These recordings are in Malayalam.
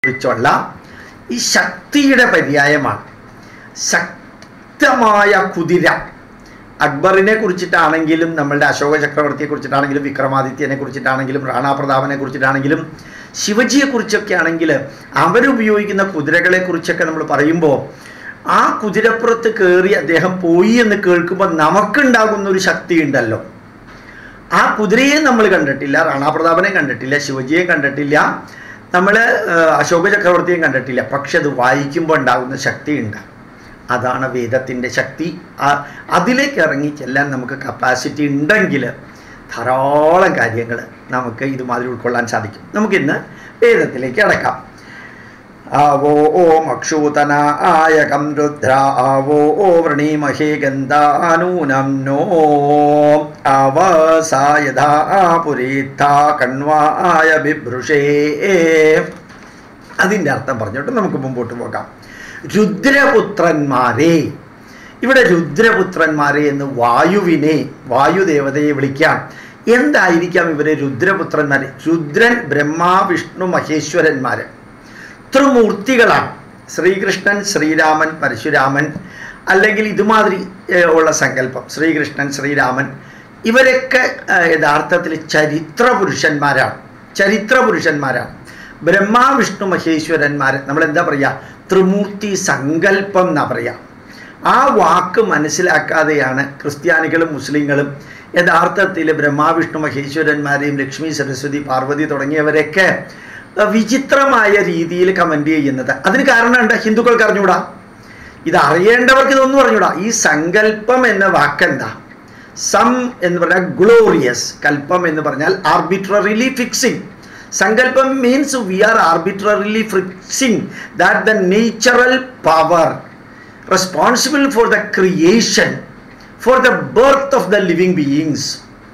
കുറിച്ചുള്ള ഈ ശക്തിയുടെ പര്യായമാണ് ശക്തമായ കുതിര അക്ബറിനെ കുറിച്ചിട്ടാണെങ്കിലും നമ്മളുടെ അശോക ചക്രവർത്തിയെ കുറിച്ചിട്ടാണെങ്കിലും വിക്രമാദിത്യനെ കുറിച്ചിട്ടാണെങ്കിലും റാണാ പ്രതാപനെ കുറിച്ചിട്ടാണെങ്കിലും ശിവജിയെ കുറിച്ചൊക്കെ ആണെങ്കിൽ അവരുപയോഗിക്കുന്ന കുതിരകളെ കുറിച്ചൊക്കെ നമ്മൾ പറയുമ്പോൾ ആ കുതിരപ്പുറത്ത് കയറി അദ്ദേഹം പോയി എന്ന് കേൾക്കുമ്പോൾ നമുക്കുണ്ടാകുന്ന ഒരു ശക്തി ഉണ്ടല്ലോ ആ കുതിരയെ നമ്മൾ കണ്ടിട്ടില്ല റാണാ പ്രതാപനെ കണ്ടിട്ടില്ല ശിവജിയെ കണ്ടിട്ടില്ല നമ്മൾ അശോക ചക്രവർത്തിയെ കണ്ടിട്ടില്ല പക്ഷെ അത് വായിക്കുമ്പോൾ ഉണ്ടാകുന്ന ശക്തിയുണ്ട് അതാണ് വേദത്തിൻ്റെ ശക്തി ആ- അതിലേക്ക് ഇറങ്ങി ചെല്ലാൻ നമുക്ക് കപ്പാസിറ്റി ഉണ്ടെങ്കിൽ ധാരാളം കാര്യങ്ങൾ നമുക്ക് ഇതുമാതിരി ഉൾക്കൊള്ളാൻ സാധിക്കും നമുക്കിന്ന് വേദത്തിലേക്ക് അടക്കാം ആവോ ഓം അക്ഷൂതന ആയകം രുദ്ര ആവോ ഓ വൃണീമഹേ ഗന്ധാനൂനം നോ അവസായധാ പുരീത്ഥ കണ്വായ ബിഭൃഷേ അതിൻ്റെ അർത്ഥം പറഞ്ഞിട്ട് നമുക്ക് മുമ്പോട്ട് പോകാം രുദ്രപുത്രന്മാരെ ഇവിടെ രുദ്രപുത്രന്മാരെ എന്ന് വായുവിനെ വായുദേവതയെ വിളിക്കാം എന്തായിരിക്കാം ഇവരെ രുദ്രപുത്രന്മാരെ രുദ്രൻ ബ്രഹ്മ വിഷ്ണു മഹേശ്വരന്മാർ ത്രിമൂർത്തികളാണ് ശ്രീകൃഷ്ണൻ ശ്രീരാമൻ പരശുരാമൻ അല്ലെങ്കിൽ ഇതുമാതിരി ഏഹ്, ഉള്ള സങ്കല്പം ശ്രീകൃഷ്ണൻ ശ്രീരാമൻ ഇവരൊക്കെ ഏഹ്, യഥാർത്ഥത്തിൽ ചരിത്ര പുരുഷന്മാരാണ് ചരിത്ര പുരുഷന്മാരാണ് ബ്രഹ്മ വിഷ്ണു മഹേശ്വരന്മാർ നമ്മൾ എന്താ പറയുക ത്രിമൂർത്തി സങ്കല്പം എന്നാ പറയുക ആ വാക്ക് മനസ്സിലാക്കാതെയാണ് ക്രിസ്ത്യാനികളും മുസ്ലിങ്ങളും യഥാർത്ഥത്തിൽ ബ്രഹ്മാവിഷ്ണു മഹേശ്വരന്മാരെയും ലക്ഷ്മി സരസ്വതി പാർവതി തുടങ്ങിയവരൊക്കെ അഹ് വിചിത്രമായ രീതിയിൽ കമൻ്റ് ചെയ്യുന്നത് അതിന് കാരണം എന്താ ഹിന്ദുക്കൾക്ക് അറിഞ്ഞൂടാ ഇത് അറിയേണ്ടവർക്ക് ഇതൊന്നും അറിഞ്ഞൂടാ ഈ സങ്കല്പം എന്ന വാക്കെന്താ സം എന്ന് പറഞ്ഞാൽ ഗ്ലോറിയസ് കൽപ്പം എന്ന് പറഞ്ഞാൽ ആർബിട്രറിലി ഫിക്സിങ് സങ്കല്പം means we are arbitrarily fixing that the natural power responsible for the creation for the birth of the living beings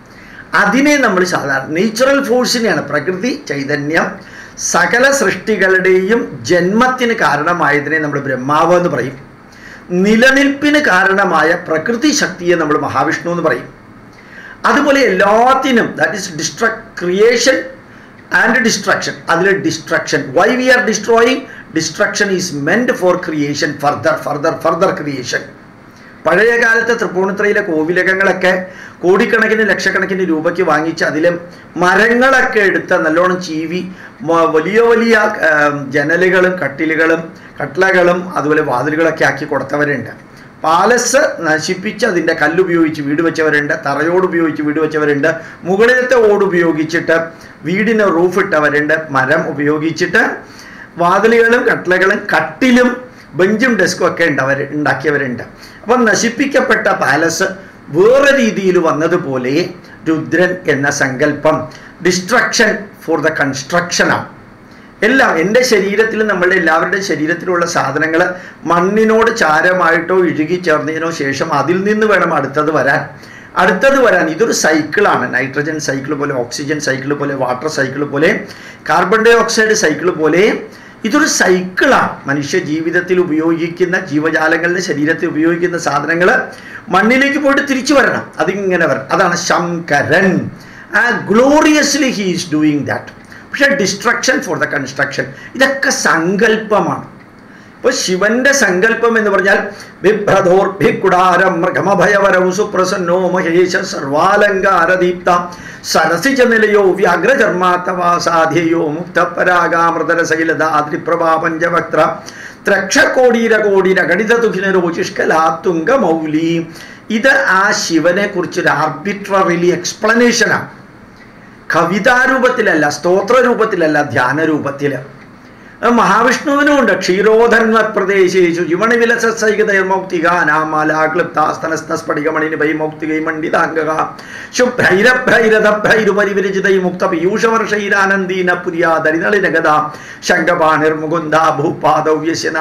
അതിനെ നമ്മൾ സാധാരണ നേച്ചുറൽ ഫോഴ്സിനെയാണ് പ്രകൃതി ചൈതന്യം സകല സൃഷ്ടികളുടെയും ജന്മത്തിന് കാരണമായതിനെ നമ്മൾ ബ്രഹ്മാവ് എന്ന് പറയും നിലനിൽപ്പിന് കാരണമായ പ്രകൃതി ശക്തിയെ നമ്മൾ മഹാവിഷ്ണു എന്ന് പറയും അതുപോലെ എല്ലാത്തിനും that is destruct creation and destruction അതിൽ destruction why we are destroying destruction is meant for creation further further further creation പഴയ കാലത്തെ തൃപ്പൂണിത്തുറയിലെ കോവിലകങ്ങളൊക്കെ കോടിക്കണക്കിന് ലക്ഷക്കണക്കിന് രൂപയ്ക്ക് വാങ്ങിച്ച് അതിലെ മരങ്ങളൊക്കെ എടുത്ത് നല്ലോണം ചീവി മ- വലിയ വലിയ ആം, ജനലുകളും കട്ടിലുകളും കട്ട്ലകളും അതുപോലെ വാതിലുകളൊക്കെ ആക്കി കൊടുത്തവരുണ്ട് പാലസ് നശിപ്പിച്ച് അതിൻ്റെ കല്ലുപയോഗിച്ച് വീട് വെച്ചവരുണ്ട് തറയോട് ഉപയോഗിച്ച് വീട് വെച്ചവരുണ്ട് മുകളിലത്തെ ഓട് ഉപയോഗിച്ചിട്ട് വീടിന് റൂഫ് ഇട്ടവരുണ്ട് മരം ഉപയോഗിച്ചിട്ട് വാതിലുകളും കട്ട്ലകളും കട്ടിലും ബെഞ്ചും ഡെസ്കും ഒക്കെ ഉണ്ടവർ ഉണ്ടാക്കിയവരുണ്ട് അപ്പം നശിപ്പിക്കപ്പെട്ട പാലസ് വേറെ രീതിയിൽ വന്നതുപോലെ രുദ്രൻ എന്ന സങ്കല്പം ഡിസ്ട്രക്ഷൻ ഫോർ ദ കൺസ്ട്രക്ഷനാണ് എല്ലാം എൻ്റെ ശരീരത്തിൽ നമ്മളുടെ എല്ലാവരുടെയും ശരീരത്തിലുള്ള സാധനങ്ങൾ മണ്ണിനോട് ചാരമായിട്ടോ ഇഴുകി ചേർന്നതിനോ ശേഷം അതിൽ നിന്ന് വേണം അടുത്തത് വരാൻ അടുത്തത് വരാൻ ഇതൊരു സൈക്കിളാണ് നൈട്രജൻ സൈക്കിൾ പോലെ ഓക്സിജൻ സൈക്കിൾ പോലെ വാട്ടർ സൈക്കിൾ പോലെ കാർബൺ ഡൈ ഓക്സൈഡ് സൈക്കിൾ പോലെ ഇതൊരു സൈക്കിളാണ് മനുഷ്യ ജീവിതത്തിൽ ഉപയോഗിക്കുന്ന ജീവജാലങ്ങളുടെ ശരീരത്തിൽ ഉപയോഗിക്കുന്ന സാധനങ്ങൾ മണ്ണിലേക്ക് പോയിട്ട് തിരിച്ചു വരണം അതിങ്ങനെ വരണം അതാണ് Shankaran ah gloriously he is doing that പക്ഷേ ഡിസ്ട്രക്ഷൻ ഫോർ ദ കൺസ്ട്രക്ഷൻ ഇതൊക്കെ സങ്കല്പമാണ് ഇപ്പൊ ശിവന്റെ സങ്കല്പം എന്ന് പറഞ്ഞാൽ ബിഭ്രതോർഭിക്കുടാരം മൃഗമഭയവരവും സുപ്രസന്നോ മഹേശ സർവാലങ്കാരദീപ്ത സരസിജ നിലയോ വ്യാഘ്രചർമാത്തവാസാധ്യയോ മുക്തപരാഗാമൃതരശൈലദാദ്രിപ്രഭാ പഞ്ചവക്ത്ര ത്രക്ഷകോടീര കോടീര ഗണിത തുഹിനരോചിഷ്കലാത്തുങ്ക മൗലി ഇത് ആ ശിവനെ കുറിച്ചൊരു ആർബിട്രറിലി എക്സ്പ്ലനേഷനാണ് കവിതാരൂപത്തിലല്ല സ്തോത്ര രൂപത്തിലല്ല ധ്യാന രൂപത്തിൽ മഹാവിഷ്ണുവിനും ഉണ്ട് ക്ഷീരോധർമ്മ പ്രദേശേഷു ജിവണി വിലസൈകതൈർമൗക്തികാനാമാലാക്ലിപ്താസ്തനസ്തസ്ഫടികമണിനി ഭൈമൗക്തികൈ മണ്ഡിതാംഗക ശുഭ്രൈരഭ്രൈരഥഭ്രൈരുപരിവിരചിതൈ മുക്ത പീയൂഷവർഷൈരാനന്ദീന പുര്യാദരിനളിനഗത ശങ്കപാണിർമുകുന്ദ ഭൂപാദൗ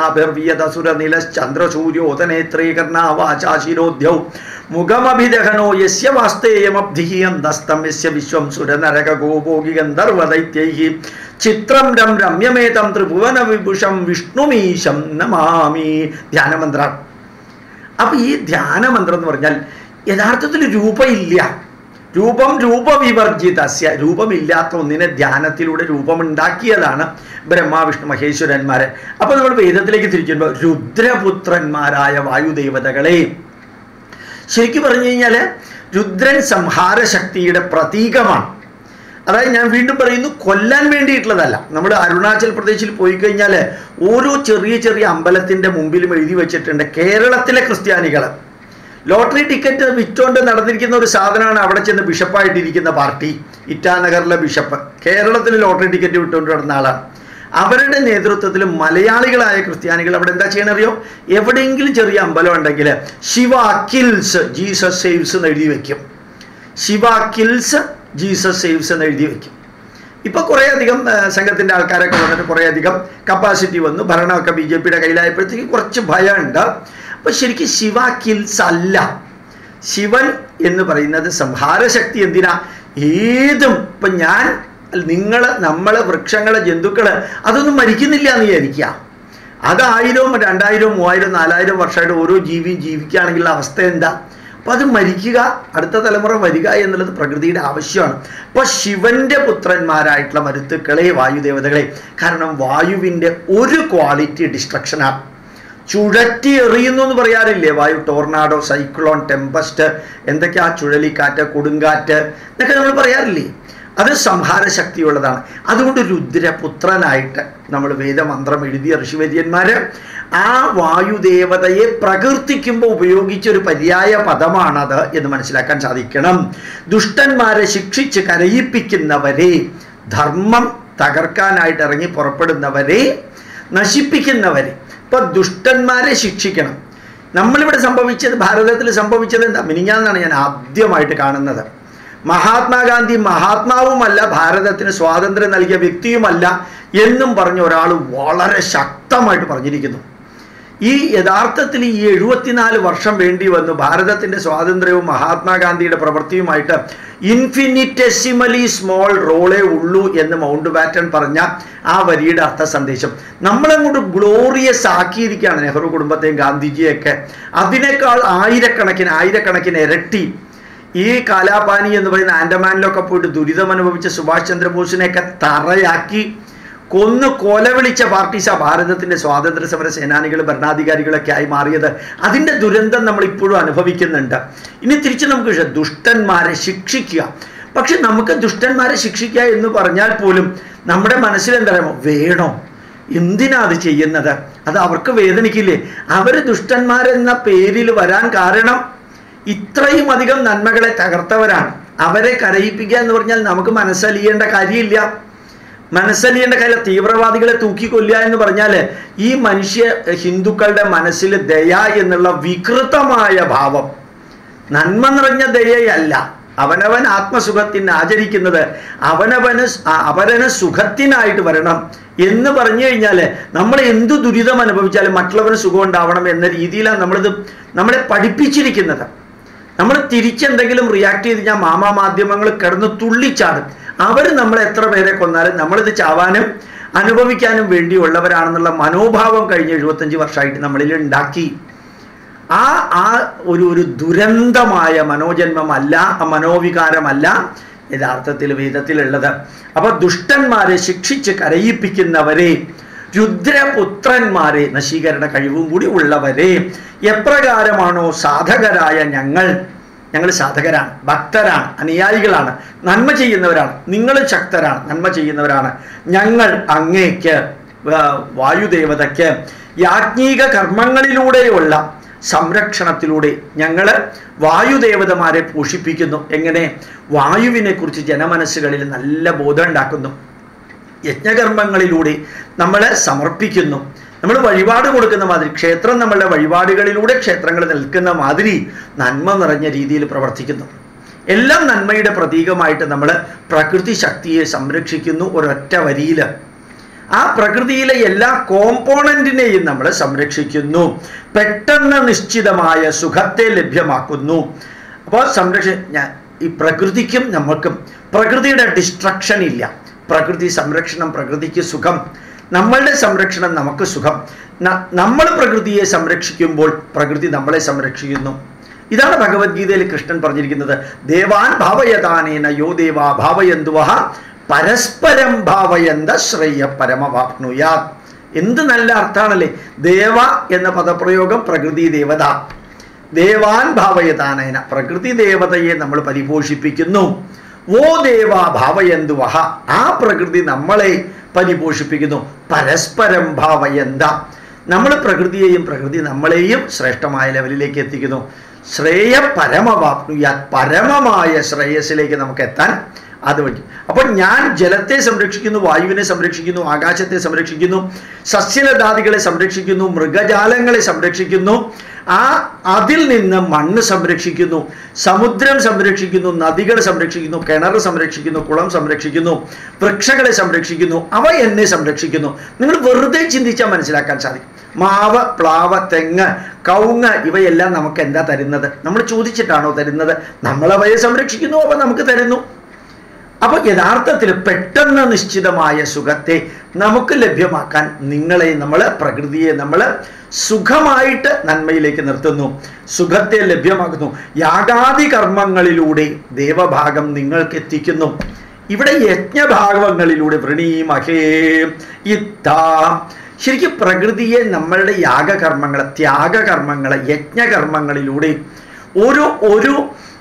യശനാഭിർവിയതസുരനിലശ്ചന്ദ്രസൂര്യോതനേത്രേ കർണാവാചാശിരോദ്യൗ മുഖമഭിദഹനോ യസ്യ വാസ്തേയമബ്ധിः അന്തസ്തം യസ്യ വിശ്വം സുരനരകഗോഭോഗി ഗന്ധർവദൈത്യൈः ചിത്രം രം രമ്യമേതം ത്രിഭുവന വിഭുഷം വിഷ്ണുമീശം നമാമി ധ്യാനമന്ത്രം അപ്പൊ ഈ ധ്യാനമന്ത്രം എന്ന് പറഞ്ഞാൽ യഥാർത്ഥത്തിൽ രൂപയില്ല രൂപം രൂപവിവർജിതസ്യ രൂപമില്ലാത്ത ഒന്നിനെ ധ്യാനത്തിലൂടെ രൂപമുണ്ടാക്കിയതാണ് ബ്രഹ്മാവിഷ്ണു മഹേശ്വരന്മാരെ അപ്പോൾ നമ്മൾ വേദത്തിലേക്ക് തിരിച്ചുമ്പോൾ രുദ്രപുത്രന്മാരായ വായുദേവതകളെ ശരിക്കും പറഞ്ഞു കഴിഞ്ഞാൽ രുദ്രൻ സംഹാര ശക്തിയുടെ പ്രതീകമാണ് അതായത് ഞാൻ വീണ്ടും പറയുന്നു കൊല്ലാൻ വേണ്ടിയിട്ടുള്ളതല്ല നമ്മൾ അരുണാചൽ പ്രദേശിൽ പോയി കഴിഞ്ഞാൽ ഓരോ ചെറിയ ചെറിയ അമ്പലത്തിൻ്റെ മുമ്പിലും എഴുതി വെച്ചിട്ടുണ്ട് കേരളത്തിലെ ക്രിസ്ത്യാനികൾ ലോട്ടറി ടിക്കറ്റ് വിറ്റോണ്ട് നടന്നിരിക്കുന്ന ഒരു സാധനമാണ് അവിടെ ചെന്ന് ബിഷപ്പായിട്ടിരിക്കുന്ന പാർട്ടി ഇറ്റാനഗറിലെ ബിഷപ്പ് കേരളത്തിൽ ലോട്ടറി ടിക്കറ്റ് വിട്ടുകൊണ്ട് നടന്ന ആളാണ് അവരുടെ നേതൃത്വത്തിൽ മലയാളികളായ ക്രിസ്ത്യാനികൾ അവിടെ എന്താ ചെയ്യണറിയോ എവിടെയെങ്കിലും ചെറിയ അമ്പലം ഉണ്ടെങ്കിൽ ശിവ കിൽസ് ജീസസ് സേവ്സ് എന്ന് എഴുതി വെക്കും ശിവ കിൽസ് ജീസസ് സേവ്സ് എന്ന് എഴുതി വെക്കും ഇപ്പൊ കുറേ അധികം ആ, സംഘത്തിന്റെ ആൾക്കാരൊക്കെ വന്നിട്ട് കുറേ അധികം കപ്പാസിറ്റി വന്നു ഭരണമൊക്കെ ബി ജെ പിയുടെ കയ്യിലായപ്പോഴത്തേക്ക് കുറച്ച് ഭയമുണ്ട് അപ്പൊ ശരിക്കും ശിവ കിൽസ് അല്ല ശിവൻ എന്ന് പറയുന്നത് സംഹാരശക്തി എന്തിനാ ഏതും ഇപ്പൊ ഞാൻ നിങ്ങൾ നമ്മള് വൃക്ഷങ്ങള് ജന്തുക്കള് അതൊന്നും മരിക്കുന്നില്ല എന്ന് വിചാരിക്കുക അത് ആയിരവും രണ്ടായിരവും മൂവായിരം നാലായിരം വർഷമായിട്ട് ഓരോ ജീവിയും ജീവിക്കുകയാണെങ്കിലുള്ള അവസ്ഥ എന്താ അപ്പൊ അത് മരിക്കുക അടുത്ത തലമുറ വരിക എന്നുള്ളത് പ്രകൃതിയുടെ ആവശ്യമാണ് അപ്പൊ ശിവന്റെ പുത്രന്മാരായിട്ടുള്ള മരുത്തുക്കളെ വായുദേവതകളെ കാരണം വായുവിന്റെ ഒരു ക്വാളിറ്റി ഡിസ്ട്രക്ഷനാണ് ചുഴറ്റി എറിയുന്നു എന്ന് പറയാറില്ലേ വായു ടോർണാഡോ സൈക്ലോൺ ടെമ്പസ്റ്റ് എന്തൊക്കെയാ ചുഴലിക്കാറ്റ് കൊടുങ്കാറ്റ് എന്നൊക്കെ നമ്മൾ പറയാറില്ലേ അത് സംഹാര ശക്തിയുള്ളതാണ് അതുകൊണ്ട് രുദ്രപുത്രനായിട്ട് നമ്മൾ വേദമന്ത്രം എഴുതിയ ഋഷിവര്യന്മാര് ആ വായുദേവതയെ പ്രകീർത്തിക്കുമ്പോൾ ഉപയോഗിച്ച ഒരു പര്യായ പദമാണത് എന്ന് മനസ്സിലാക്കാൻ സാധിക്കണം ദുഷ്ടന്മാരെ ശിക്ഷിച്ച് കരയിപ്പിക്കുന്നവരെ ധർമ്മം തകർക്കാനായിട്ട് ഇറങ്ങി പുറപ്പെടുന്നവരെ നശിപ്പിക്കുന്നവരെ ഇപ്പൊ ദുഷ്ടന്മാരെ ശിക്ഷിക്കണം നമ്മളിവിടെ സംഭവിച്ചത് ഭാരതത്തിൽ സംഭവിച്ചത് എന്താ മിനിഞ്ഞാന്നാണ് ഞാൻ ആദ്യമായിട്ട് കാണുന്നത് മഹാത്മാഗാന്ധി മഹാത്മാവുമല്ല ഭാരതത്തിന് സ്വാതന്ത്ര്യം നൽകിയ വ്യക്തിയുമല്ല എന്നും പറഞ്ഞ ഒരാൾ വളരെ ശക്തമായിട്ട് പറഞ്ഞിരിക്കുന്നു ഈ യഥാർത്ഥത്തിൽ ഈ എഴുപത്തിനാല് വർഷം വേണ്ടി വന്നു ഭാരതത്തിന്റെ സ്വാതന്ത്ര്യവും മഹാത്മാഗാന്ധിയുടെ പ്രവൃത്തിയുമായിട്ട് ഇൻഫിനിറ്റെസിമലി സ്മോൾ റോളേ ഉള്ളൂ എന്ന് മൗണ്ട് ബാറ്റൺ പറഞ്ഞ ആ വരിയുടെ അർത്ഥ സന്ദേശം നമ്മളങ്ങോട്ട് ഗ്ലോറിയസ് ആക്കിയിരിക്കുകയാണ് നെഹ്റു കുടുംബത്തെയും ഗാന്ധിജിയൊക്കെ അതിനേക്കാൾ ആയിരക്കണക്കിന് ആയിരക്കണക്കിന് ഇരട്ടി ഈ കാലാപാനി എന്ന് പറയുന്ന ആൻഡമാനിലൊക്കെ പോയിട്ട് ദുരിതം അനുഭവിച്ച സുഭാഷ് ചന്ദ്രബോസിനെയൊക്കെ തറയാക്കി കൊന്നു കൊലവിളിച്ച പാർട്ടീസാ ഭാരതത്തിന്റെ സ്വാതന്ത്ര്യ സമര സേനാനികളും ഭരണാധികാരികളൊക്കെ ആയി മാറിയത് അതിന്റെ ദുരന്തം നമ്മൾ ഇപ്പോഴും അനുഭവിക്കുന്നുണ്ട് ഇനി തിരിച്ച് നമുക്ക് വിഷയം ദുഷ്ടന്മാരെ ശിക്ഷിക്കുക പക്ഷെ നമുക്ക് ദുഷ്ടന്മാരെ ശിക്ഷിക്കുക എന്ന് പറഞ്ഞാൽ പോലും നമ്മുടെ മനസ്സിൽ എന്താ പറയുക വേണോ എന്തിനാ അത് ചെയ്യുന്നത് അത് അവർക്ക് വേദനിക്കില്ലേ അവർ ദുഷ്ടന്മാരെന്ന പേരിൽ വരാൻ കാരണം ഇത്രയും അധികം നന്മകളെ തകർത്തവരാണ് അവരെ കരയിപ്പിക്കുക എന്ന് പറഞ്ഞാൽ നമുക്ക് മനസ്സലിയേണ്ട കാര്യമില്ല മനസ്സലിയേണ്ട കാര്യം തീവ്രവാദികളെ തൂക്കിക്കൊല്ലുക എന്ന് പറഞ്ഞാൽ ഈ മനുഷ്യ ഹിന്ദുക്കളുടെ മനസ്സിൽ ദയ എന്നുള്ള വികൃതമായ ഭാവം നന്മ നിറഞ്ഞ ദയയല്ല അവനവൻ ആത്മസുഖത്തിന് ആചരിക്കുന്നത് അവനവന് സ്- ആ- അവരന് സുഖത്തിനായിട്ട് വരണം എന്ന് പറഞ്ഞു കഴിഞ്ഞാൽ നമ്മൾ എന്തു ദുരിതം അനുഭവിച്ചാലും മറ്റുള്ളവന് സുഖം ഉണ്ടാവണം എന്ന രീതിയിലാണ് നമ്മളിത് നമ്മളെ പഠിപ്പിച്ചിരിക്കുന്നത് നമ്മൾ തിരിച്ചെന്തെങ്കിലും റിയാക്ട് ചെയ്ത് കഴിഞ്ഞാൽ മാമാ മാധ്യമങ്ങൾ കിടന്ന് തുള്ളിച്ചാടും അവർ നമ്മൾ എത്ര പേരെ കൊന്നാലും നമ്മളിത് ചാവാനും അനുഭവിക്കാനും വേണ്ടിയുള്ളവരാണെന്നുള്ള മനോഭാവം കഴിഞ്ഞ എഴുപത്തഞ്ച് വർഷമായിട്ട് നമ്മളിൽ ഉണ്ടാക്കി ആ ആ ഒരു ഒരു ദുരന്തമായ മനോജന്മമല്ല ആ മനോവികാരമല്ല യഥാർത്ഥത്തിൽ വേദത്തിലുള്ളത് അപ്പൊ ദുഷ്ടന്മാരെ ശിക്ഷിച്ച് കരയിപ്പിക്കുന്നവരെ രുദ്രപുത്രന്മാരെ നശീകരണ കഴിവും കൂടി ഉള്ളവരെ എപ്രകാരമാണോ സാധകരായ ഞങ്ങൾ ഞങ്ങൾ സാധകരാണ് ഭക്തരാണ് അനുയായികളാണ് നന്മ ചെയ്യുന്നവരാണ് നിങ്ങൾ ശക്തരാണ് നന്മ ചെയ്യുന്നവരാണ് ഞങ്ങൾ അങ്ങേക്ക് ആ, വായുദേവതയ്ക്ക് യാജ്ഞിക കർമ്മങ്ങളിലൂടെയുള്ള സംരക്ഷണത്തിലൂടെ ഞങ്ങൾ വായുദേവതമാരെ പോഷിപ്പിക്കുന്നു എങ്ങനെ വായുവിനെ കുറിച്ച് ജനമനസ്സുകളിൽ നല്ല ബോധം ഉണ്ടാക്കുന്നു യജ്ഞകർമ്മങ്ങളിലൂടെ നമ്മൾ സമർപ്പിക്കുന്നു നമ്മൾ വഴിപാട് കൊടുക്കുന്ന മാതിരി ക്ഷേത്രം നമ്മളുടെ വഴിപാടുകളിലൂടെ ക്ഷേത്രങ്ങൾ നിൽക്കുന്ന മാതിരി നന്മ നിറഞ്ഞ രീതിയിൽ പ്രവർത്തിക്കുന്നു എല്ലാം നന്മയുടെ പ്രതീകമായിട്ട് നമ്മൾ പ്രകൃതി ശക്തിയെ സംരക്ഷിക്കുന്നു ഒരൊറ്റ വരിയിൽ ആ പ്രകൃതിയിലെ എല്ലാ കോമ്പോണന്റിനെയും നമ്മൾ സംരക്ഷിക്കുന്നു പെട്ടെന്ന് നിശ്ചിതമായ സുഖത്തെ ലഭ്യമാക്കുന്നു അപ്പോൾ സംരക്ഷ ഞാൻ ഈ പ്രകൃതിക്കും നമുക്കും പ്രകൃതിയുടെ ഡിസ്ട്രക്ഷൻ ഇല്ല പ്രകൃതി സംരക്ഷണം പ്രകൃതിക്ക് സുഖം നമ്മളുടെ സംരക്ഷണം നമുക്ക് സുഖം ന- നമ്മൾ പ്രകൃതിയെ സംരക്ഷിക്കുമ്പോൾ പ്രകൃതി നമ്മളെ സംരക്ഷിക്കുന്നു ഇതാണ് ഭഗവത്ഗീതയിൽ കൃഷ്ണൻ പറഞ്ഞിരിക്കുന്നത് ദേവാൻ ഭാവയതാനേന യോ ദേവാ ഭാവയന്തുവഹ പരസ്പരം ഭാവയന്ത ശ്രേയ പരമവാപ്നുയാ എന്ത് നല്ല അർത്ഥാണല്ലേ ദേവ എന്ന പദപ്രയോഗം പ്രകൃതി ദേവത ദേവാൻ ഭാവയതാനേന പ്രകൃതി ദേവതയെ നമ്മൾ പരിപോഷിപ്പിക്കുന്നു ഓ ദേവ ഭാവയന്തുവഹ ആ പ്രകൃതി നമ്മളെ പരിപോഷിപ്പിക്കുന്നു പരസ്പരം ഭാവയന്ത നമ്മൾ പ്രകൃതിയെയും പ്രകൃതി നമ്മളെയും ശ്രേഷ്ഠമായ ലെവലിലേക്ക് എത്തിക്കുന്നു ശ്രേയ പരമവാപ്നുയ പരമമായ ശ്രേയസ്സിലേക്ക് നമുക്ക് എത്താൻ അത് വഴി അപ്പോൾ ഞാൻ ജലത്തെ സംരക്ഷിക്കുന്നു വായുവിനെ സംരക്ഷിക്കുന്നു ആകാശത്തെ സംരക്ഷിക്കുന്നു സസ്യലതാദികളെ സംരക്ഷിക്കുന്നു മൃഗജാലങ്ങളെ സംരക്ഷിക്കുന്നു ആ അതിൽ നിന്ന് മണ്ണ് സംരക്ഷിക്കുന്നു സമുദ്രം സംരക്ഷിക്കുന്നു നദികൾ സംരക്ഷിക്കുന്നു കിണർ സംരക്ഷിക്കുന്നു കുളം സംരക്ഷിക്കുന്നു വൃക്ഷങ്ങളെ സംരക്ഷിക്കുന്നു അവ എന്നെ സംരക്ഷിക്കുന്നു നിങ്ങൾ വെറുതെ ചിന്തിച്ചാൽ മനസ്സിലാക്കാൻ സാധിക്കും മാവ് പ്ലാവ് തെങ്ങ് കവുങ്ങ് ഇവയെല്ലാം നമുക്ക് എന്താ തരുന്നത് നമ്മൾ ചോദിച്ചിട്ടാണോ തരുന്നത് നമ്മളവയെ സംരക്ഷിക്കുന്നു അവ നമുക്ക് തരുന്നു അപ്പോൾ യഥാർത്ഥത്തിൽ പെട്ടെന്ന് നിശ്ചിതമായ സുഖത്തെ നമുക്ക് ലഭ്യമാക്കാൻ നിങ്ങളെ നമ്മൾ പ്രകൃതിയെ നമ്മൾ സുഖമായിട്ട് നന്മയിലേക്ക് നിർത്തുന്നു സുഖത്തെ ലഭ്യമാക്കുന്നു യാഗാദി കർമ്മങ്ങളിലൂടെ ദേവഭാഗം നിങ്ങൾക്ക് എത്തിക്കുന്നു ഇവിടെ യജ്ഞഭാഗങ്ങളിലൂടെ വൃണീമഹേ ഇത്താ ശരിക്കും പ്രകൃതിയെ നമ്മളുടെ യാഗകർമ്മങ്ങൾ ത്യാഗകർമ്മങ്ങൾ യജ്ഞകർമ്മങ്ങളിലൂടെ ഒരു ഒരു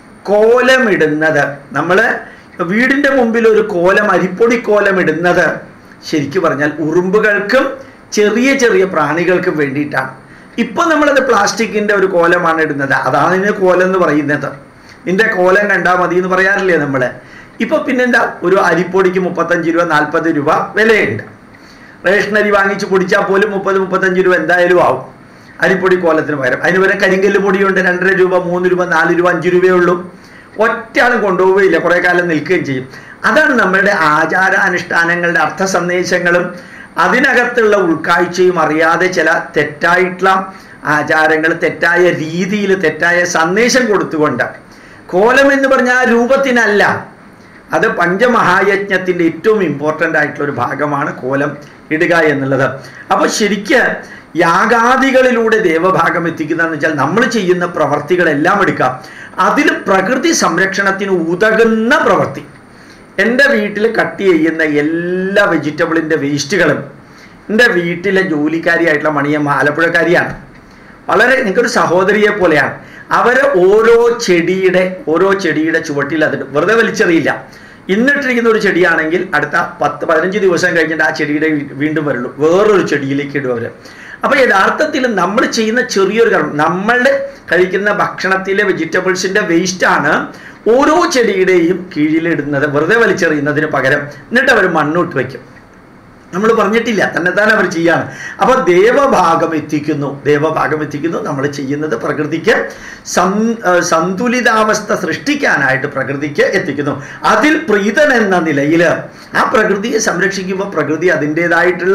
കോലമിടുന്നത് നമ്മൾ വീടിൻ്റെ മുമ്പിൽ ഒരു കോലം അരിപ്പൊടി കോലം ഇടുന്നത് ശരിക്കും പറഞ്ഞാൽ ഉറുമ്പുകൾക്കും ചെറിയ ചെറിയ പ്രാണികൾക്കും വേണ്ടിയിട്ടാണ് ഇപ്പം നമ്മളത് പ്ലാസ്റ്റിക്കിൻ്റെ ഒരു കോലമാണ് ഇടുന്നത് അതാണ് ഇതിന് കോലം എന്ന് പറയുന്നത് നിന്റെ കോലം കണ്ടാൽ മതി എന്ന് പറയാറില്ലേ നമ്മൾ ഇപ്പൊ പിന്നെന്താ ഒരു അരിപ്പൊടിക്ക് മുപ്പത്തഞ്ച് രൂപ നാൽപ്പത് രൂപ വിലയുണ്ട് റേഷനരി വാങ്ങിച്ച് പൊടിച്ചാൽ പോലും മുപ്പത് മുപ്പത്തഞ്ച് രൂപ എന്തായാലും ആവും അരിപ്പൊടി കോലത്തിന് പകരം അതിന് പകരം കരിങ്കല്ല് പൊടിയുണ്ട് രണ്ടര രൂപ മൂന്ന് രൂപ നാല് രൂപ അഞ്ച് രൂപയേ ഉള്ളൂ ഒറ്റ ആളും കൊണ്ടുപോവുകയില്ല കുറേ കാലം നിൽക്കുകയും ചെയ്യും അതാണ് നമ്മളുടെ ആചാര അനുഷ്ഠാനങ്ങളുടെ അർത്ഥ സന്ദേശങ്ങളും അതിനകത്തുള്ള ഉൾക്കാഴ്ചയും അറിയാതെ ചില തെറ്റായിട്ടുള്ള ആചാരങ്ങൾ തെറ്റായ രീതിയിൽ തെറ്റായ സന്ദേശം കൊടുത്തുകൊണ്ട് കോലം എന്ന് പറഞ്ഞാൽ ആ രൂപത്തിനല്ല അത് പഞ്ചമഹായജ്ഞത്തിൻ്റെ ഏറ്റവും ഇമ്പോർട്ടൻ്റ് ആയിട്ടുള്ള ഒരു ഭാഗമാണ് കോലം ഇടുക എന്നുള്ളത് അപ്പോൾ ശരിക്ക് യാഗാദികളിലൂടെ ദേവഭാഗം എത്തിക്കുന്നതെന്ന് വെച്ചാൽ നമ്മൾ ചെയ്യുന്ന പ്രവർത്തികളെല്ലാം എടുക്കാം അതിൽ പ്രകൃതി സംരക്ഷണത്തിന് ഉതകുന്ന പ്രവൃത്തി എൻ്റെ വീട്ടിൽ കട്ട് ചെയ്യുന്ന എല്ലാ വെജിറ്റബിളിൻ്റെ വേസ്റ്റുകളും എൻ്റെ വീട്ടിലെ ജോലിക്കാരിയായിട്ടുള്ള മണിയമ്മ ആലപ്പുഴക്കാരിയാണ് വളരെ നിങ്ങൾക്കൊരു സഹോദരിയെ പോലെയാണ് അവർ ഓരോ ചെടിയുടെ ഓരോ ചെടിയുടെ ചുവട്ടിൽ അതിട്ട് വെറുതെ വലിച്ചെറിയില്ല ഇന്നിട്ടിരിക്കുന്ന ഒരു ചെടിയാണെങ്കിൽ അടുത്ത പത്ത് പതിനഞ്ച് ദിവസം കഴിഞ്ഞിട്ട് ആ ചെടിയുടെ വീ- വീണ്ടും വരുള്ളൂ വേറൊരു ചെടിയിലേക്ക് ഇടും അവർ അപ്പോൾ യഥാർത്ഥത്തിൽ നമ്മൾ ചെയ്യുന്ന ചെറിയൊരു കർമ്മം നമ്മളുടെ കഴിക്കുന്ന ഭക്ഷണത്തിലെ വെജിറ്റബിൾസിൻ്റെ വേസ്റ്റാണ് ഓരോ ചെടിയുടെയും കീഴിലിടുന്നത് വെറുതെ വലിച്ചെറിയുന്നതിന് പകരം എന്നിട്ട് അവർ മണ്ണോട്ട് വയ്ക്കും നമ്മൾ പറഞ്ഞിട്ടില്ല തന്നെത്താൻ അവർ ചെയ്യാണ് അപ്പോൾ ദേവഭാഗം എത്തിക്കുന്നു ദേവഭാഗം എത്തിക്കുന്നു നമ്മൾ ചെയ്യുന്നത് പ്രകൃതിക്ക് സം ആ, സന്തുലിതാവസ്ഥ സൃഷ്ടിക്കാനായിട്ട് പ്രകൃതിക്ക് എത്തിക്കുന്നു അതിൽ പ്രീതൻ എന്ന നിലയിൽ ആ പ്രകൃതിയെ സംരക്ഷിക്കുമ്പോൾ പ്രകൃതി അതിൻ്റെതായിട്ടുള്ള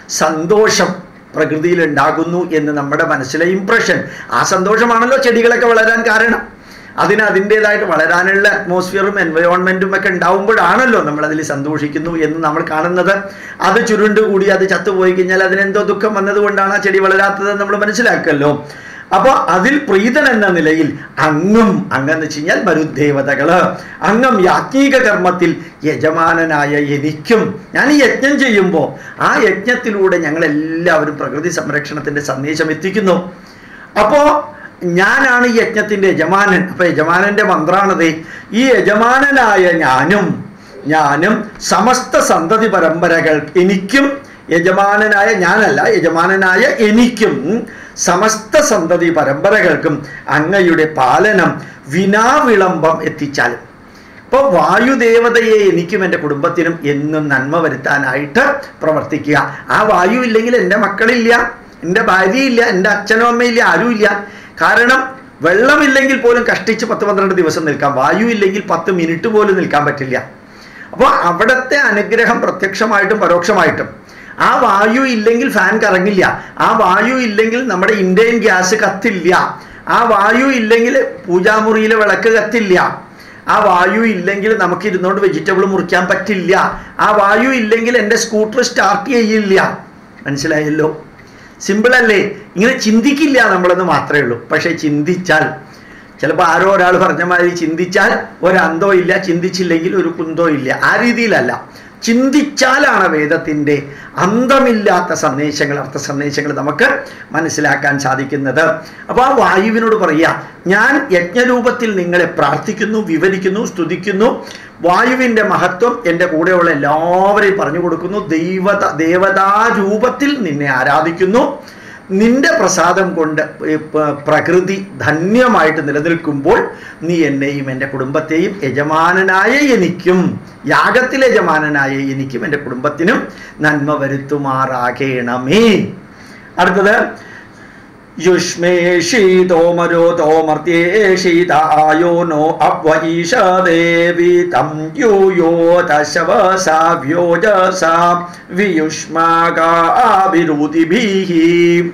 സന്തോഷം പ്രകൃതിയിൽ ഉണ്ടാകുന്നു എന്ന് നമ്മുടെ മനസ്സിലെ ഇംപ്രഷൻ ആ സന്തോഷമാണല്ലോ ചെടികളൊക്കെ വളരാൻ കാരണം അതിന് അതിൻ്റെതായിട്ട് വളരാനുള്ള അറ്റ്മോസ്ഫിയറും എൻവയോൺമെൻറ്റും ഒക്കെ ഉണ്ടാവുമ്പോഴാണല്ലോ നമ്മൾ അതിൽ സന്തോഷിക്കുന്നു എന്ന് നമ്മൾ കാണുന്നത് അത് ചുരുണ്ട് കൂടി അത് ചത്തുപോയി കഴിഞ്ഞാൽ അതിനെന്തോ ദുഃഖം വന്നതുകൊണ്ടാണ് ആ ചെടി വളരാത്തത് നമ്മൾ മനസ്സിലാക്കല്ലോ അപ്പോൾ അതിൽ പ്രീതൻ എന്ന നിലയിൽ അങ്ങും അങ്ങെന്ന് വെച്ച് കഴിഞ്ഞാൽ മരുദേവതകള് അങ്ങം യാജ്ഞിക കർമ്മത്തിൽ യജമാനനായ എനിക്കും ഞാൻ ഈ യജ്ഞം ചെയ്യുമ്പോൾ ആ യജ്ഞത്തിലൂടെ ഞങ്ങൾ എല്ലാവരും പ്രകൃതി സംരക്ഷണത്തിന്റെ സന്ദേശം എത്തിക്കുന്നു അപ്പോൾ ഞാനാണ് ഈ യജ്ഞത്തിന്റെ യജമാനൻ അപ്പൊ യജമാനന്റെ മന്ത്രാണത് ഈ യജമാനനായ ഞാനും ഞാനും സമസ്ത സന്തതി പരമ്പരകൾ എനിക്കും യജമാനനായ ഞാനല്ല യജമാനനായ എനിക്കും സമസ്ത സന്തതി പരമ്പരകൾക്കും അങ്ങയുടെ പാലനം വിനാവിളംബം എത്തിച്ചാലും അപ്പോൾ വായുദേവതയെ എനിക്കും എൻ്റെ കുടുംബത്തിനും എന്നും നന്മ വരുത്താനായിട്ട് പ്രവർത്തിക്കുക ആ വായു ഇല്ലെങ്കിൽ എൻ്റെ മക്കളില്ല എൻ്റെ ഭാര്യയില്ല എൻ്റെ അച്ഛനും അമ്മയില്ല ആരുമില്ല കാരണം വെള്ളമില്ലെങ്കിൽ പോലും കഷ്ടിച്ച് പത്ത് പന്ത്രണ്ട് ദിവസം നിൽക്കാം വായു ഇല്ലെങ്കിൽ പത്ത് മിനിറ്റ് പോലും നിൽക്കാൻ പറ്റില്ല അപ്പോൾ അവിടുത്തെ അനുഗ്രഹം പ്രത്യക്ഷമായിട്ടും പരോക്ഷമായിട്ടും ആ വായു ഇല്ലെങ്കിൽ ഫാൻ കറങ്ങില്ല ആ വായു ഇല്ലെങ്കിൽ നമ്മുടെ ഇന്ത്യൻ ഗ്യാസ് കത്തില്ല ആ വായു ഇല്ലെങ്കിൽ പൂജാമുറിയിലെ വിളക്ക് കത്തില്ല ആ വായു ഇല്ലെങ്കിൽ നമുക്ക് ഇരുന്നുകൊണ്ട് വെജിറ്റബിൾ മുറിക്കാൻ പറ്റില്ല ആ വായു ഇല്ലെങ്കിൽ എൻ്റെ സ്കൂട്ടർ സ്റ്റാർട്ട് ചെയ്യില്ല മനസ്സിലായല്ലോ സിമ്പിൾ അല്ലേ ഇങ്ങനെ ചിന്തിക്കില്ല നമ്മളെന്ന് മാത്രമേ ഉള്ളൂ പക്ഷേ ചിന്തിച്ചാൽ ചിലപ്പോൾ ആരോ ഒരാൾ പറഞ്ഞ മാതിരി ചിന്തിച്ചാൽ ഒരന്തോ ഇല്ല ചിന്തിച്ചില്ലെങ്കിൽ ഒരു കുന്തോ ഇല്ല ആ രീതിയിലല്ല ചിന്തിച്ചാലാണ് വേദത്തിൻ്റെ അന്തമില്ലാത്ത സന്ദേശങ്ങൾ അർത്ഥ സന്ദേശങ്ങൾ നമുക്ക് മനസ്സിലാക്കാൻ സാധിക്കുന്നത് അപ്പോൾ ആ വായുവിനോട് പറയുക ഞാൻ യജ്ഞരൂപത്തിൽ നിങ്ങളെ പ്രാർത്ഥിക്കുന്നു വിവരിക്കുന്നു സ്തുതിക്കുന്നു വായുവിൻ്റെ മഹത്വം എൻ്റെ കൂടെയുള്ള എല്ലാവരെയും പറഞ്ഞു കൊടുക്കുന്നു ദൈവത ദേവതാരൂപത്തിൽ നിന്നെ ആരാധിക്കുന്നു നിന്റെ പ്രസാദം കൊണ്ട് ഈ പ- പ്രകൃതി ധന്യമായിട്ട് നിലനിൽക്കുമ്പോൾ നീ എന്നെയും എൻ്റെ കുടുംബത്തെയും യജമാനനായ എനിക്കും യാഗത്തിലെ യജമാനനായ എനിക്കും എൻ്റെ കുടുംബത്തിനും നന്മ വരുത്തുമാറാകണമേ അടുത്തത് യുഷ്മേഷീതോമരോ തോമർത്തേഷീതായോ നോ അബ്വൈഷദേവി തം യൂയോ തശവസാവ്യോജസ വിയുഷ്മാകാഭിരുതിഭീഹി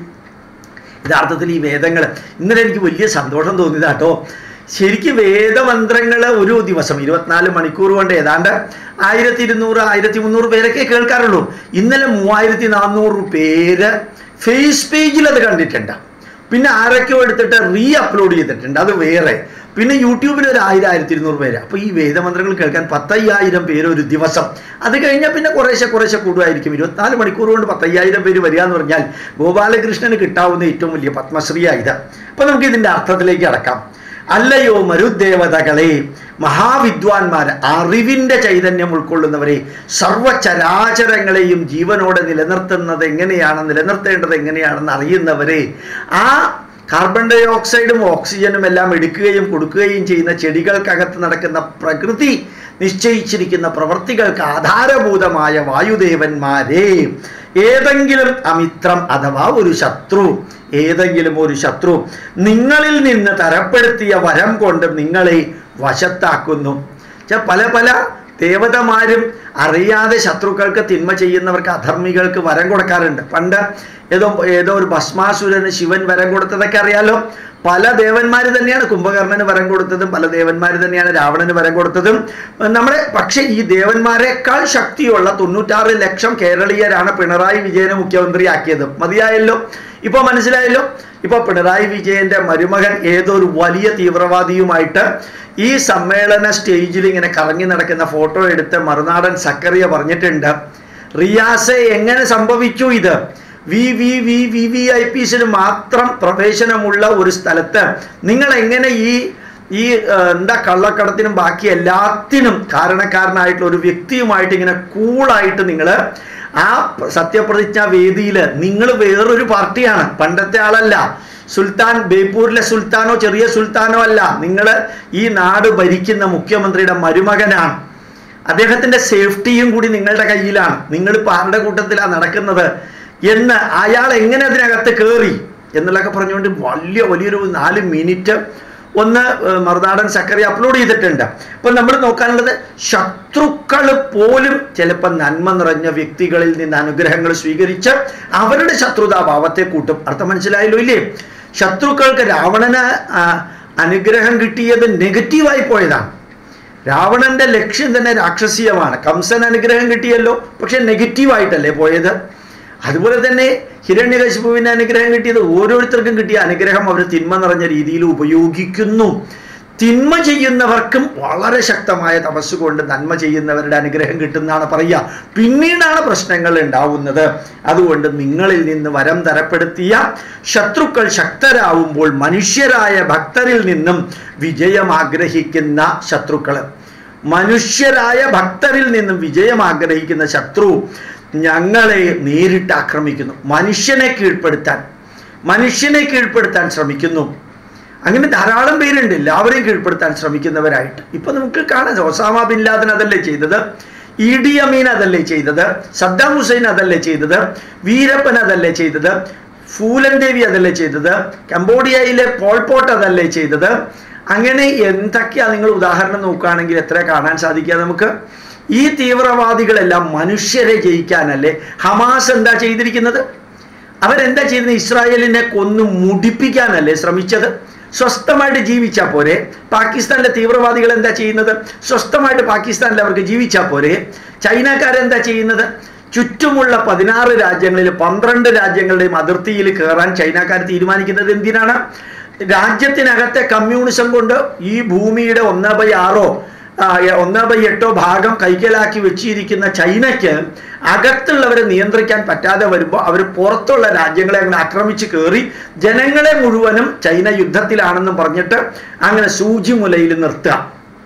യഥാർത്ഥത്തിൽ ഈ വേദങ്ങൾ ഇന്നലെ എനിക്ക് വലിയ സന്തോഷം തോന്നിയതാട്ടോ ശരിക്കും വേദമന്ത്രങ്ങൾ ഒരു ദിവസം ഇരുപത്തിനാല് മണിക്കൂർ കൊണ്ട് ഏതാണ്ട് ആയിരത്തി ഇരുന്നൂറ് ആയിരത്തി മുന്നൂറ് പേരൊക്കെ കേൾക്കാറുള്ളൂ ഇന്നലെ മൂവായിരത്തി നാനൂറ് പേര് ഫേസ് പേജിൽ അത് കണ്ടിട്ടുണ്ട് പിന്നെ ആരൊക്കെയോ എടുത്തിട്ട് റീ അപ്ലോഡ് ചെയ്തിട്ടുണ്ട് അത് വേറെ പിന്നെ യൂട്യൂബിൽ ഒരു ആയിരം ആയിരത്തി ഇരുന്നൂറ് പേര് അപ്പോൾ ഈ വേദമന്ത്രങ്ങൾ കേൾക്കാൻ പത്തയ്യായിരം പേര് ഒരു ദിവസം അത് കഴിഞ്ഞാൽ പിന്നെ കുറേശ്ശെ കുറേശ്ശെ കൂടുമായിരിക്കും ഇരുപത്തിനാല് മണിക്കൂർ കൊണ്ട് പത്തയ്യായിരം പേര് വരിക എന്ന് പറഞ്ഞാൽ ഗോപാലകൃഷ്ണന് കിട്ടാവുന്ന ഏറ്റവും വലിയ പത്മശ്രീയായത് അപ്പോൾ നമുക്ക് ഇതിൻ്റെ അർത്ഥത്തിലേക്ക് അടക്കാം അല്ലയോ മരുദേവതകളെ മഹാവിദ്വാൻമാർ അറിവിൻ്റെ ചൈതന്യം ഉൾക്കൊള്ളുന്നവരെ സർവചരാചരങ്ങളെയും ജീവനോടെ നിലനിർത്തുന്നത് എങ്ങനെയാണ് നിലനിർത്തേണ്ടത് എങ്ങനെയാണെന്ന് അറിയുന്നവരെ ആ കാർബൺ ഡൈ ഓക്സൈഡും ഓക്സിജനും എല്ലാം എടുക്കുകയും കൊടുക്കുകയും ചെയ്യുന്ന ചെടികൾക്കകത്ത് നടക്കുന്ന പ്രകൃതി നിശ്ചയിച്ചിരിക്കുന്ന പ്രവൃത്തികൾക്ക് ആധാരഭൂതമായ വായുദേവന്മാരെ ഏതെങ്കിലും അമിത്രം അഥവാ ഒരു ശത്രു ഏതെങ്കിലും ഒരു ശത്രു നിങ്ങളിൽ നിന്ന് തരപ്പെടുത്തിയ വരം കൊണ്ട് നിങ്ങളെ വശത്താക്കുന്നു ച്ച പല പല ദേവതമാരും അറിയാതെ ശത്രുക്കൾക്ക് തിന്മ ചെയ്യുന്നവർക്ക് അധർമ്മികൾക്ക് വരം കൊടുക്കാറുണ്ട് പണ്ട് ഏതോ ഏതോ ഒരു ഭസ്മാസുരന് ശിവൻ വരം കൊടുത്തതൊക്കെ അറിയാലോ പല ദേവന്മാർ തന്നെയാണ് കുംഭകർണന് വരം കൊടുത്തതും പല ദേവന്മാർ തന്നെയാണ് രാവണന് വരം കൊടുത്തതും നമ്മുടെ പക്ഷേ ഈ ദേവന്മാരെക്കാൾ ശക്തിയുള്ള തൊണ്ണൂറ്റാറ് ലക്ഷം കേരളീയരാണ് പിണറായി വിജയനെ മുഖ്യമന്ത്രിയാക്കിയത് മതിയായല്ലോ ഇപ്പോൾ മനസ്സിലായല്ലോ ഇപ്പോൾ പിണറായി വിജയന്റെ മരുമകൻ ഏതോ ഒരു വലിയ തീവ്രവാദിയുമായിട്ട് ഈ സമ്മേളന സ്റ്റേജിൽ ഇങ്ങനെ കറങ്ങി നടക്കുന്ന ഫോട്ടോ എടുത്ത് മറുനാടൻ സക്കറിയ പറഞ്ഞിട്ടുണ്ട് റിയാസെ എങ്ങനെ സംഭവിച്ചു ഇത് V V V V V I പിസിന് മാത്രം പ്രവേശനമുള്ള ഒരു സ്ഥലത്ത് നിങ്ങൾ എങ്ങനെ ഈ ഈ ആ, എന്താ കള്ളക്കടത്തിനും ബാക്കി എല്ലാത്തിനും കാരണക്കാരനായിട്ടുള്ള ഒരു വ്യക്തിയുമായിട്ട് ഇങ്ങനെ കൂളായിട്ട് നിങ്ങൾ ആ സത്യപ്രതിജ്ഞാ വേദിയിൽ നിങ്ങൾ വേറൊരു പാർട്ടിയാണ് പണ്ടത്തെ ആളല്ല സുൽത്താൻ ബേപ്പൂരിലെ സുൽത്താനോ ചെറിയ സുൽത്താനോ അല്ല നിങ്ങൾ ഈ നാട് ഭരിക്കുന്ന മുഖ്യമന്ത്രിയുടെ മരുമകനാണ് അദ്ദേഹത്തിന്റെ സേഫ്റ്റിയും കൂടി നിങ്ങളുടെ കയ്യിലാണ് നിങ്ങൾ ഇപ്പൊ ആരുടെ കൂട്ടത്തിലാണ് നടക്കുന്നത് എന്ന് അയാൾ എങ്ങനെ അതിനകത്ത് കയറി എന്നുള്ളതൊക്കെ പറഞ്ഞുകൊണ്ട് വലിയ വലിയൊരു നാല് മിനിറ്റ് ഒന്ന് ഏഹ്, മറുനാടൻ സക്കറി അപ്ലോഡ് ചെയ്തിട്ടുണ്ട് അപ്പൊ നമ്മൾ നോക്കാനുള്ളത് ശത്രുക്കൾ പോലും ചിലപ്പോൾ നന്മ നിറഞ്ഞ വ്യക്തികളിൽ നിന്ന് അനുഗ്രഹങ്ങൾ സ്വീകരിച്ച് അവരുടെ ശത്രുതാഭാവത്തെ കൂട്ടും അർത്ഥം മനസ്സിലായല്ലോ ഇല്ലേ ശത്രുക്കൾക്ക് രാവണന് ആ, അനുഗ്രഹം കിട്ടിയത് നെഗറ്റീവായി പോയതാണ് രാവണന്റെ ലക്ഷ്യം തന്നെ രാക്ഷസീയമാണ് കംസൻ അനുഗ്രഹം കിട്ടിയല്ലോ പക്ഷെ നെഗറ്റീവായിട്ടല്ലേ പോയത് അതുപോലെ തന്നെ ഹിരണ്യകശിപുവിന് അനുഗ്രഹം കിട്ടിയത് ഓരോരുത്തർക്കും കിട്ടിയ അനുഗ്രഹം അവർ തിന്മ നിറഞ്ഞ രീതിയിൽ ഉപയോഗിക്കുന്നു തിന്മ ചെയ്യുന്നവർക്കും വളരെ ശക്തമായ തപസ് കൊണ്ട് നന്മ ചെയ്യുന്നവരുടെ അനുഗ്രഹം കിട്ടുന്നതാണ് പറയുക പിന്നീടാണ് പ്രശ്നങ്ങൾ ഉണ്ടാവുന്നത് അതുകൊണ്ട് നിങ്ങളിൽ നിന്ന് വരം തരപ്പെടുത്തിയ ശത്രുക്കൾ ശക്തരാവുമ്പോൾ മനുഷ്യരായ ഭക്തരിൽ നിന്നും വിജയം ആഗ്രഹിക്കുന്ന ശത്രുക്കൾ മനുഷ്യരായ ഭക്തരിൽ നിന്നും വിജയം ആഗ്രഹിക്കുന്ന ശത്രു ഞങ്ങളെ നേരിട്ട് ആക്രമിക്കുന്നു മനുഷ്യനെ കീഴ്പ്പെടുത്താൻ മനുഷ്യനെ കീഴ്പ്പെടുത്താൻ ശ്രമിക്കുന്നു അങ്ങനെ ധാരാളം പേരുണ്ട് എല്ലാവരെയും കീഴ്പ്പെടുത്താൻ ശ്രമിക്കുന്നവരായിട്ട് ഇപ്പൊ നമുക്ക് കാണാം ഒസാമ ബിൻ ലാദൻ അതല്ലേ ചെയ്തത് ഇ ഡി അമീൻ അതല്ലേ ചെയ്തത് സദ്ദാം ഹുസൈൻ അതല്ലേ ചെയ്തത് വീരപ്പൻ അതല്ലേ ചെയ്തത് ഫൂലൻ ദേവി അതല്ലേ ചെയ്തത് കംബോഡിയയിലെ പോൾപോട്ട് അതല്ലേ ചെയ്തത് അങ്ങനെ എന്തൊക്കെയാ നിങ്ങൾ ഉദാഹരണം നോക്കുകയാണെങ്കിൽ എത്ര കാണാൻ സാധിക്കുക നമുക്ക് ഈ തീവ്രവാദികളെല്ലാം മനുഷ്യരെ ജയിക്കാനല്ലേ ഹമാസ് എന്താ ചെയ്തിരിക്കുന്നത് അവരെന്താ ചെയ്യുന്നത് ഇസ്രായേലിനെ കൊന്നു മുടിപ്പിക്കാനല്ലേ ശ്രമിച്ചത് സ്വസ്ഥമായിട്ട് ജീവിച്ചാൽ പോരെ പാകിസ്ഥാനിലെ തീവ്രവാദികൾ എന്താ ചെയ്യുന്നത് സ്വസ്ഥമായിട്ട് പാകിസ്ഥാനിൽ അവർക്ക് ജീവിച്ചാൽ പോരെ ചൈനക്കാരെന്താ ചെയ്യുന്നത് ചുറ്റുമുള്ള പതിനാറ് രാജ്യങ്ങളിൽ പന്ത്രണ്ട് രാജ്യങ്ങളുടെയും അതിർത്തിയിൽ കയറാൻ ചൈനക്കാർ തീരുമാനിക്കുന്നത് എന്തിനാണ് രാജ്യത്തിനകത്തെ കമ്മ്യൂണിസം കൊണ്ട് ഈ ഭൂമിയുടെ ഒന്ന് ബൈ ആറോ ആ, ഒന്ന് ബൈ എട്ടോ ഭാഗം കൈക്കലാക്കി വെച്ചിരിക്കുന്ന ചൈനയ്ക്ക് അകത്തുള്ളവരെ നിയന്ത്രിക്കാൻ പറ്റാതെ വരുമ്പോൾ അവർ പുറത്തുള്ള രാജ്യങ്ങളെ അങ്ങനെ ആക്രമിച്ച് കയറി ജനങ്ങളെ മുഴുവനും ചൈന യുദ്ധത്തിലാണെന്നും പറഞ്ഞിട്ട് അങ്ങനെ സൂചിമുലയിൽ നിർത്തുക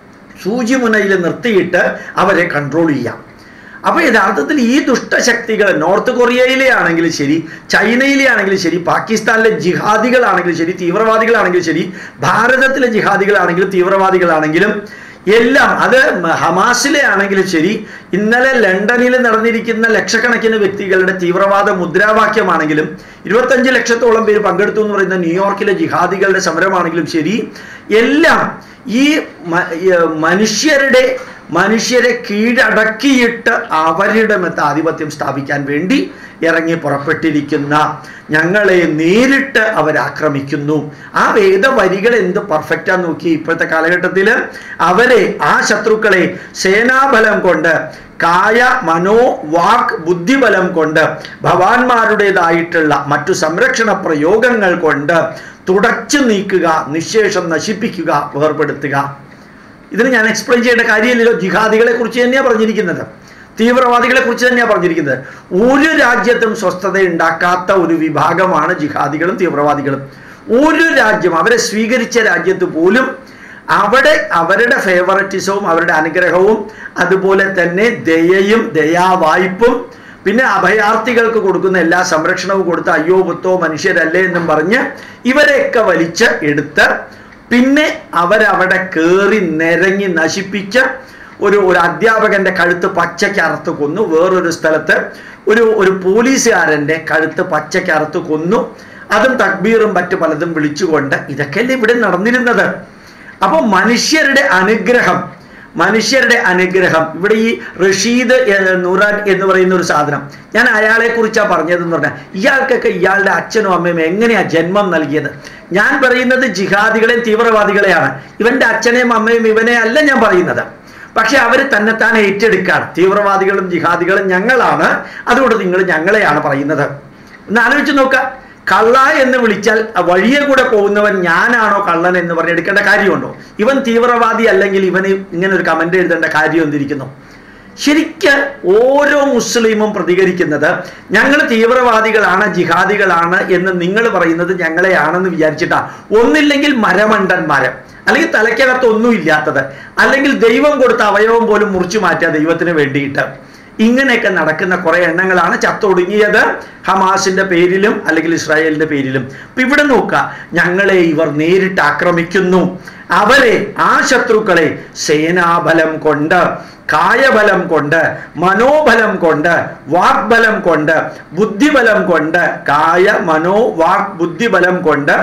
സൂചിമുനയിൽ നിർത്തിയിട്ട് അവരെ കൺട്രോൾ ചെയ്യാം അപ്പൊ യഥാർത്ഥത്തിൽ ഈ ദുഷ്ടശക്തികൾ നോർത്ത് കൊറിയയിലെ ആണെങ്കിലും ശരി ചൈനയിലെ ആണെങ്കിലും ശരി പാകിസ്ഥാനിലെ ജിഹാദികളാണെങ്കിലും ശരി തീവ്രവാദികളാണെങ്കിലും ശരി ഭാരതത്തിലെ ജിഹാദികളാണെങ്കിലും തീവ്രവാദികളാണെങ്കിലും എല്ലാം അത് ഹമാസിലെ ആണെങ്കിലും ശരി ഇന്നലെ ലണ്ടനിൽ നടന്നിരിക്കുന്ന ലക്ഷക്കണക്കിന് വ്യക്തികളുടെ തീവ്രവാദ മുദ്രാവാക്യമാണെങ്കിലും ഇരുപത്തഞ്ച് ലക്ഷത്തോളം പേര് പങ്കെടുത്തു എന്ന് പറയുന്ന ന്യൂയോർക്കിലെ ജിഹാദികളുടെ സമരമാണെങ്കിലും ശരി എല്ലാം ഈ മ- ഈ മനുഷ്യരുടെ മനുഷ്യരെ കീഴടക്കിയിട്ട് അവരുടെ മെത്ത ആധിപത്യം സ്ഥാപിക്കാൻ വേണ്ടി ഇറങ്ങി പുറപ്പെട്ടിരിക്കുന്ന ഞങ്ങളെ നേരിട്ട് അവരാക്രമിക്കുന്നു ആ വേദവരികൾ എന്ത് പെർഫെക്റ്റാന്ന് നോക്കി ഇപ്പോഴത്തെ കാലഘട്ടത്തിൽ അവരെ ആ ശത്രുക്കളെ സേനാബലം കൊണ്ട് കായ മനോ വാക് ബുദ്ധിബലം കൊണ്ട് ഭവാന്മാരുടേതായിട്ടുള്ള മറ്റു സംരക്ഷണ പ്രയോഗങ്ങൾ കൊണ്ട് തുടച്ചു നീക്കുക നിശേഷം നശിപ്പിക്കുക വേർപെടുത്തുക ഇതിന് ഞാൻ എക്സ്പ്ലെയിൻ ചെയ്യേണ്ട കാര്യമില്ലല്ലോ ജിഹാദികളെ കുറിച്ച് തന്നെയാണ് പറഞ്ഞിരിക്കുന്നത് തീവ്രവാദികളെ കുറിച്ച് തന്നെയാണ് പറഞ്ഞിരിക്കുന്നത് ഒരു രാജ്യത്തും സ്വസ്ഥത ഉണ്ടാക്കാത്ത ഒരു വിഭാഗമാണ് ജിഹാദികളും തീവ്രവാദികളും ഒരു രാജ്യം അവരെ സ്വീകരിച്ച രാജ്യത്ത് പോലും അവിടെ അവരുടെ ഫേവററ്റിസവും അവരുടെ അനുഗ്രഹവും അതുപോലെ തന്നെ ദയയും ദയാവായ്പും പിന്നെ അഭയാർത്ഥികൾക്ക് കൊടുക്കുന്ന എല്ലാ സംരക്ഷണവും കൊടുത്ത് അയ്യോ പുത്തോ മനുഷ്യരല്ലേ എന്നും പറഞ്ഞ് ഇവരെയൊക്കെ വലിച്ച് എടുത്ത് പിന്നെ അവരവിടെ കയറി നിരങ്ങി നശിപ്പിച്ച് ഒരു ഒരു അധ്യാപകന്റെ കഴുത്ത് പച്ചയ്ക്ക് അറുത്ത് കൊന്നു വേറൊരു സ്ഥലത്ത് ഒരു ഒരു പോലീസുകാരന്റെ കഴുത്ത് പച്ചയ്ക്ക് അറുത്ത് കൊന്നു അതും തക്ബീറും മറ്റു പലതും വിളിച്ചുകൊണ്ട് ഇതൊക്കെയല്ലേ ഇവിടെ നടന്നിരുന്നത് അപ്പോൾ മനുഷ്യരുടെ അനുഗ്രഹം മനുഷ്യരുടെ അനുഗ്രഹം ഇവിടെ ഈ റഷീദ് എ- നുറാൻ എന്ന് പറയുന്ന ഒരു സാധനം ഞാൻ അയാളെ കുറിച്ചാണ് പറഞ്ഞതെന്ന് പറഞ്ഞാൽ ഇയാൾക്കൊക്കെ ഇയാളുടെ അച്ഛനും അമ്മയും എങ്ങനെയാ ജന്മം നൽകിയത് ഞാൻ പറയുന്നത് ജിഹാദികളെയും തീവ്രവാദികളെയാണ് ഇവന്റെ അച്ഛനെയും അമ്മയും ഇവനെ അല്ല ഞാൻ പറയുന്നത് പക്ഷെ അവർ തന്നെത്താൻ ഏറ്റെടുക്കാണ് തീവ്രവാദികളും ജിഹാദികളും ഞങ്ങളാണ് അതുകൊണ്ട് നിങ്ങൾ ഞങ്ങളെയാണ് പറയുന്നത് ഒന്ന് ആലോചിച്ച് നോക്കുക കള്ള എന്ന് വിളിച്ചാൽ ആ വഴിയെ കൂടെ പോകുന്നവൻ ഞാനാണോ കള്ളൻ എന്ന് പറഞ്ഞ് എടുക്കേണ്ട കാര്യമുണ്ടോ ഇവൻ തീവ്രവാദി അല്ലെങ്കിൽ ഇവന് ഇങ്ങനെ ഒരു കമന്റ് എഴുതേണ്ട കാര്യം എന്തിരിക്കുന്നു ശരിക്ക് ഓരോ മുസ്ലിമും പ്രതികരിക്കുന്നത് ഞങ്ങൾ തീവ്രവാദികളാണ് ജിഹാദികളാണ് എന്ന് നിങ്ങൾ പറയുന്നത് ഞങ്ങളെയാണെന്ന് വിചാരിച്ചിട്ടാ ഒന്നില്ലെങ്കിൽ മരമണ്ടന്മാര് അല്ലെങ്കിൽ തലയ്ക്കകത്ത് ഒന്നും ഇല്ലാത്തത് അല്ലെങ്കിൽ ദൈവം കൊടുത്ത അവയവം പോലും മുറിച്ചു മാറ്റുക ദൈവത്തിന് വേണ്ടിയിട്ട് ഇങ്ങനെയൊക്കെ നടക്കുന്ന കുറെ എണ്ണങ്ങളാണ് ചത്തൊടുങ്ങിയത് ഹമാസിന്റെ പേരിലും അല്ലെങ്കിൽ ഇസ്രായേലിന്റെ പേരിലും ഇപ്പൊ ഇവിടെ നോക്കുക ഞങ്ങളെ ഇവർ നേരിട്ട് ആക്രമിക്കുന്നു അവരെ ആ ശത്രുക്കളെ സേനാബലം കൊണ്ട് കായബലം കൊണ്ട് മനോബലം കൊണ്ട് വാഗ്ബലം കൊണ്ട് ബുദ്ധിബലം കൊണ്ട് കായ മനോ വാഗ് ബുദ്ധിബലം കൊണ്ട്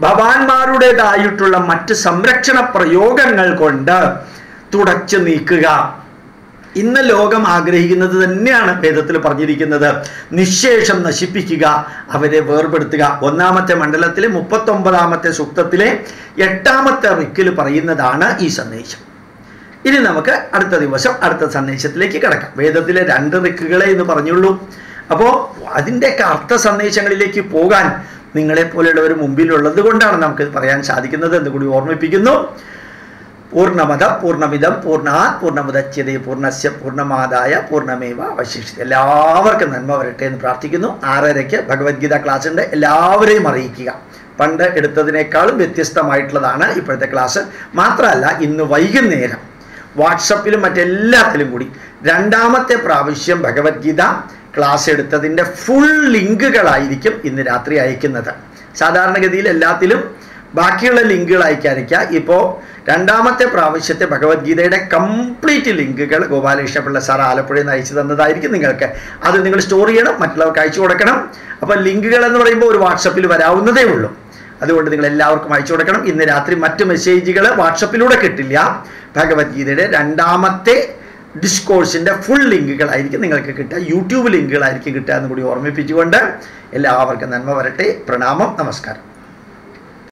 ഭവാന്മാരുടേതായിട്ടുള്ള മറ്റ് സംരക്ഷണ പ്രയോഗങ്ങൾ കൊണ്ട് തുടച്ചു നീക്കുക ഇന്ന് ലോകം ആഗ്രഹിക്കുന്നത് തന്നെയാണ് വേദത്തിൽ പറഞ്ഞിരിക്കുന്നത് നിശേഷം നശിപ്പിക്കുക അവരെ വേർപെടുത്തുക ഒന്നാമത്തെ മണ്ഡലത്തിലെ മുപ്പത്തൊമ്പതാമത്തെ സൂക്തത്തിലെ എട്ടാമത്തെ റിക്കിൽ പറയുന്നതാണ് ഈ സന്ദേശം ഇനി നമുക്ക് അടുത്ത ദിവസം അടുത്ത സന്ദേശത്തിലേക്ക് കിടക്കാം വേദത്തിലെ രണ്ട് റിക്കുകളെ എന്ന് പറഞ്ഞുള്ളൂ അപ്പോൾ അതിൻ്റെയൊക്കെ അർത്ഥ സന്ദേശങ്ങളിലേക്ക് പോകാൻ നിങ്ങളെ പോലെയുള്ളവർ മുമ്പിലുള്ളത് കൊണ്ടാണ് നമുക്ക് പറയാൻ സാധിക്കുന്നത് എന്ന് കൂടി ഓർമ്മിപ്പിക്കുന്നു പൂർണ്ണമത പൂർണ്ണമിതം പൂർണ്ണാത് പൂർണ്ണമുദച്യതേ പൂർണ്ണസ്യ പൂർണ്ണമാതായ പൂർണ്ണമേവ അവശേഷിച്ചു എല്ലാവർക്കും നന്മ വരട്ടെ എന്ന് പ്രാർത്ഥിക്കുന്നു ആറരയ്ക്ക് ഭഗവത്ഗീത ക്ലാസ് ഉണ്ട് എല്ലാവരെയും അറിയിക്കുക പണ്ട് എടുത്തതിനേക്കാളും വ്യത്യസ്തമായിട്ടുള്ളതാണ് ഇപ്പോഴത്തെ ക്ലാസ് മാത്രമല്ല ഇന്ന് വൈകുന്നേരം വാട്സപ്പിലും മറ്റെല്ലാത്തിലും കൂടി രണ്ടാമത്തെ പ്രാവശ്യം ഭഗവത്ഗീത ക്ലാസ് എടുത്തതിൻ്റെ ഫുൾ ലിങ്കുകളായിരിക്കും ഇന്ന് രാത്രി അയക്കുന്നത് സാധാരണഗതിയിൽ എല്ലാത്തിലും ബാക്കിയുള്ള ലിങ്കുകൾ അയക്കാതിരിക്കുക ഇപ്പോൾ രണ്ടാമത്തെ പ്രാവശ്യത്തെ ഭഗവത്ഗീതയുടെ കംപ്ലീറ്റ് ലിങ്കുകൾ ഗോപാലകൃഷ്ണ പിള്ള സാർ ആലപ്പുഴയിൽ നിന്ന് അയച്ചു തന്നതായിരിക്കും നിങ്ങൾക്ക് അത് നിങ്ങൾ സ്റ്റോർ ചെയ്യണം മറ്റുള്ളവർക്ക് അയച്ചു കൊടുക്കണം അപ്പോൾ ലിങ്കുകൾ എന്ന് പറയുമ്പോൾ ഒരു വാട്സപ്പിൽ വരാവുന്നതേ ഉള്ളൂ അതുകൊണ്ട് നിങ്ങൾ എല്ലാവർക്കും അയച്ചു കൊടുക്കണം ഇന്ന് രാത്രി മറ്റ് മെസ്സേജുകൾ വാട്സപ്പിലൂടെ കിട്ടില്ല ഭഗവത്ഗീതയുടെ രണ്ടാമത്തെ ഡിസ്കോഴ്സിൻ്റെ ഫുൾ ലിങ്കുകളായിരിക്കും നിങ്ങൾക്ക് കിട്ടുക യൂട്യൂബ് ലിങ്കുകളായിരിക്കും കിട്ടുക എന്ന് കൂടി ഓർമ്മിപ്പിച്ചുകൊണ്ട് എല്ലാവർക്കും നന്മ വരട്ടെ പ്രണാമം നമസ്കാരം